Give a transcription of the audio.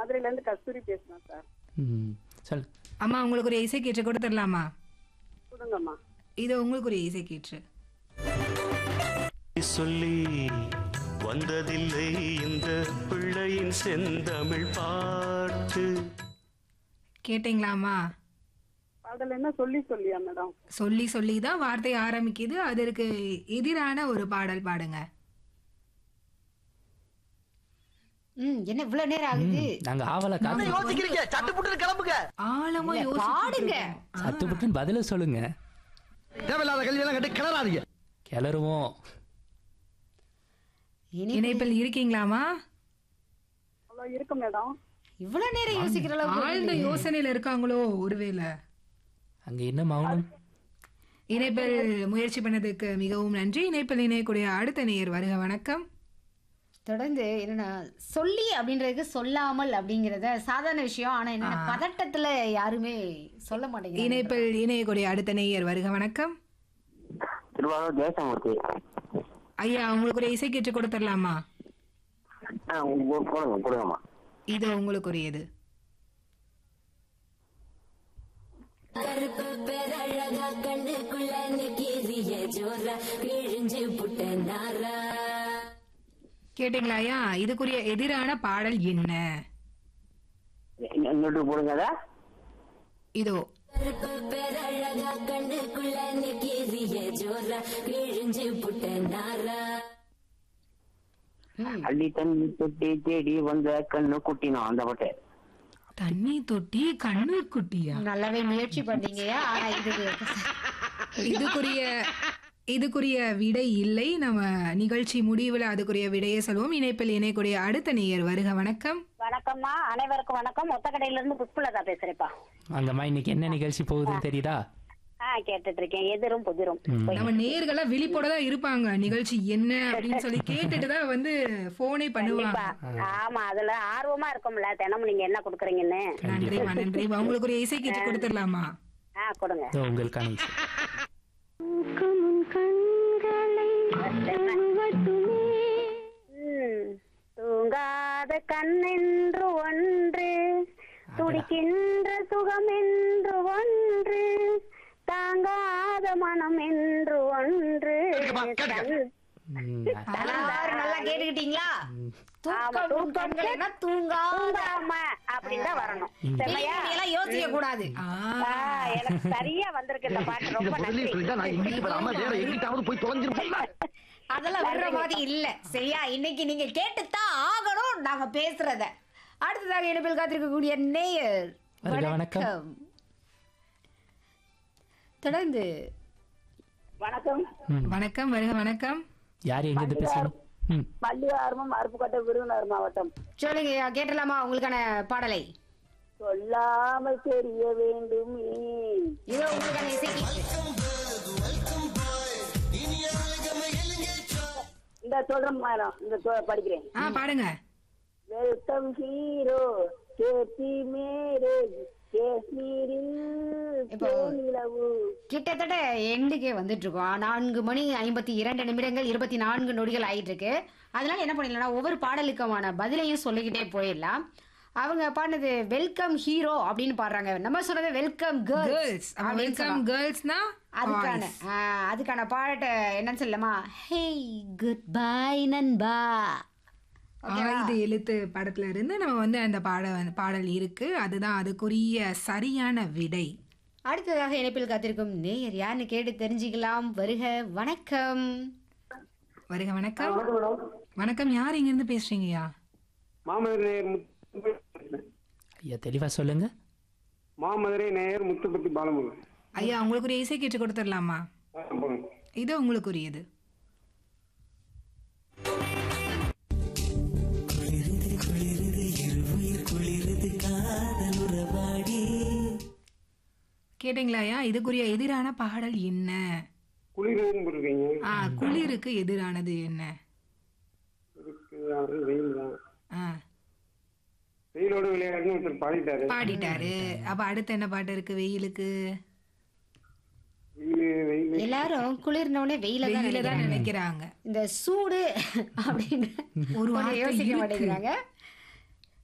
மதுரையில இருந்து கஸ்தூரி பேசுறேன் சார் ம் சொல் அம்மா உங்களுக்கு ஒரு இசை கீற்று கொடுத்துடலாமா கொடுங்கம்மா இது உங்களுக்கு ஒரு இசை கீற்று சொல்லி வந்ததில்லை இந்த பிள்ளையின் செந்தமிழ் பாட்டு கேட்டீங்களாம்மா பாடல் என்ன சொல்லி சொல்லியா மேடம் சொல்லி சொல்லி தான் வார்த்தை ஆரம்பிக்குது அதற்கு எதிரான ஒரு பாடல் பாடுங்க ம் என்ன இவ்வளவு நேரம் ஆகுது நாங்க ஆவலா காத்து யோசிக்கிறீங்க சட்டு புட்டு கிளம்புங்க ஆழமா இல்ல, யோசிச்சுட்டு பாடுங்க. இருக்கோம். சத்துப்பட்டுன்னு பதில சொல்லுங்க தேவையில்லாத கல்வி எல்லாம் கட்டு கிளறாதீங்க கிளறுவோம் இனி இணைப்பில் இருக்கீங்களாமா அவ்வளோ இருக்கு மேடம் இவ்வளவு நேரம் யோசிக்கிற அளவுக்கு ஆழ்ந்த யோசனையில இருக்காங்களோ ஒருவேளை அங்க என்ன மௌனம் இணைப்பில் முயற்சி பண்ணதுக்கு மிகவும் நன்றி இணைப்பில் இணையக்கூடிய அடுத்த நேயர் வருக வணக்கம் தொடர்ந்து என்னன்னா சொல்லி அப்படின்றதுக்கு சொல்லாமல் அப்படிங்கறத சாதாரண விஷயம் ஆனா என்னன்னா பதட்டத்துல யாருமே சொல்ல மாட்டேங்கிறாங்க இணைப்பில் இணையக்கூடிய அடுத்த நேயர் வருக வணக்கம் திருவாரூர் தேசமூர்த்தி ஐயா உங்களுக்கு ஒரு இசை கீற்று கொடுத்துடலாமா ஆ உங்க- கொடுங்க கொடுங்கம்மா இது உங்களுக்குரியது கருப்பு பேரழகா கண்ணுக்குள்ள நிக்கிறிய ஜோரா கிழிஞ்சு புட்ட நாரா கேட்டீங்களா ஐயா இதுக்குரிய எதிரான பாடல் என்ன எங்கிட்ட போடுங்க அதை இதோ கருப்பு பேரழகா கண்ணுக்குள்ள நிக்கிறிய ஜோரா கிழிஞ்சு புட்ட நாரா அள்ளி தண்ணி தொட்டி தேடி வந்த கண்ணு குட்டினோம் அந்த பாட்டு தண்ணி தொட்டி கண்ணு குட்டியா நல்லாவே முயற்சி பண்ணீங்கயா ஆனா இது இதுக்குரிய இதுக்குரிய விடை இல்லை நம்ம நிகழ்ச்சி முடிவில் அதுக்குரிய விடையை சொல்வோம் இணைப்பில் இணையக்கூடிய அடுத்த நேயர் வருக வணக்கம் வணக்கம்மா அனைவருக்கும் வணக்கம் ஒத்தக்கடையில இருந்து புஷ்பலதா பேசுறேப்பா அங்கம்மா இன்னைக்கு என்ன நிகழ்ச்சி போகுதுன்னு தெரியுதா ஆ கேட்டுட்டு இருக்கேன் எதிரும் புதிரும் நம்ம நேர்களா விழிப்போட தான் இருப்பாங்க நிகழ்ச்சி என்ன அப்படின்னு சொல்லி கேட்டுட்டு தான் வந்து போனே பண்ணுவாங்க ஆமா அதுல ஆர்வமா இருக்கும்ல தினமும் நீங்க என்ன குடுக்குறீங்கன்னு நன்றிமா நன்றிமா உங்களுக்கு ஒரு இசை கீற்று கொடுத்துடலாமா ஆ கொடுங்க இதோ உங்களுக்கான இசை ம், தூங்காத கண்ணென்று ஒன்று துடிக்கின்ற சுகம் என்று ஒன்று தாங்காத மனம் என்று ஒன்று தன்- ம், எல்லாரும் நல்லா கேட்டுக்கிட்டீங்களா ஆமா, தூக்கம் உன் கண்களேனா தூங்காத தூங்காம அப்படின்னு தான் வரணும் செம்மையா நீங்க எல்லாம் யோசிக்க கூடாது ஆ, ஆ, எனக்கு சரியா வந்திருக்கு இந்த பாட்டு இத ரொம்ப முதல்ல நன்றி சொல்லிட்டா நான் எங்கிட்டு வராம வேற எங்கிட்டாவது போய் தொலைஞ்சிருப்பேன் அதெல்லாம் வர்ற மாதிரி இல்ல சரியா இன்னைக்கு நீங்க கேட்டுத்தான் ஆகணும் நாங்க பேசுறத அடுத்ததாக இணைப்பில் காத்திருக்கக்கூடிய நேயர் வருக, வணக்கம். தொடர்ந்து வணக்கம் ம். வணக்கம் வருக வணக்கம் யார் எங்க இருந்து பேசுறீங்க ம் மல்லிகார்மம் அருப்புக்கோட்டை விருதுநகர் மாவட்டம் சொல்லுங்க கேட்டலாமா உங்களுக்கான பாடலை சொல்லாமல் தெரிய வேண்டுமே இதோ உங்களுக்கான இசைக்கு இந்த சொல்றேன் மேடம் இந்த சொ- படிக்கிறேன் ஆ பாடுங்க வெல்கம் ஹீரோ கேத்தி மேரேஜ் காஷ்மீரில் இப்போ- தேனிலவு கிட்டத்தட்ட எண்டுக்கே வந்துட்டு இருக்கோம் நான்கு மணி ஐம்பத்தி இரண்டு நிமிடங்கள் இருபத்தி நான்கு நொடிகள் ஆயிட்டு இருக்கு அதனால என்ன பண்ணிடலாம் ஒவ்வொரு பாடலுக்குமான பதிலையும் சொல்லிக்கிட்டே போயிடலாம் அவங்க பாடினது வெல்கம் ஹீரோ அப்படின்னு பாடுறாங்க நம்ம சொன்னது வெல்கம் கேர்ள்ஸ் கேர்ள்ஸ் அப்படின்னு வெல்கம் சொன்னோம். கேர்ள்ஸ்னா அதுக்கான ஆ, அதுக்கான பாட்டு என்னன்னு சொல்லலாமா ஹே குட் பை நண்பா ஆயுத எழுத்து படத்துல இருந்து நம்ம வந்து அந்த பாட பாடல் இருக்கு அதுதான் அதுக்குரிய சரியான விடை அடுத்ததாக இணைப்பில் காத்திருக்கும் நேயர் யாருன்னு கேட்டு தெரிஞ்சுக்கலாம் வருக வணக்கம் வருக வணக்கம் வணக்கம் யார் இங்க இருந்து பேசுறீங்கய்யா மாமதுரை நேயர் முத்து ஐயா தெளிவா சொல்லுங்க மாமதுரை நேயர் முத்துப்பட்டி பாலமுருகன் ஐயா உங்களுக்கு ஒரு இசை கேட்டு கொடுத்துடலாமா ஆ, போங்க. இது உங்களுக்குரியது கேட்டீங்களா ஐயா இதுக்குரிய எதிரான பாடல் என்ன குளிர்னு இருக்கீங்க ஆ குளிருக்கு எதிரானது என்ன இதுக்கு அது வெயில் தான் ஆ வெயிலோட விளையாடுன்னு ஒருத்தர் பாடிட்டாரு பாடிட்டாரு அப்ப அடுத்து என்ன பாட்டு இருக்கு வெயிலுக்கு வெயில் வெயில் எல்லாரும் குளிர்னோடனே வெயில தான் வெயில தான் நினைக்கிறாங்க. நினைக்கிறாங்க இந்த சூடு அப்படின்னு ஒரு கொஞ்சம் வார்த்தை யோசிக்க இருக்கு. மாட்டேங்கிறாங்க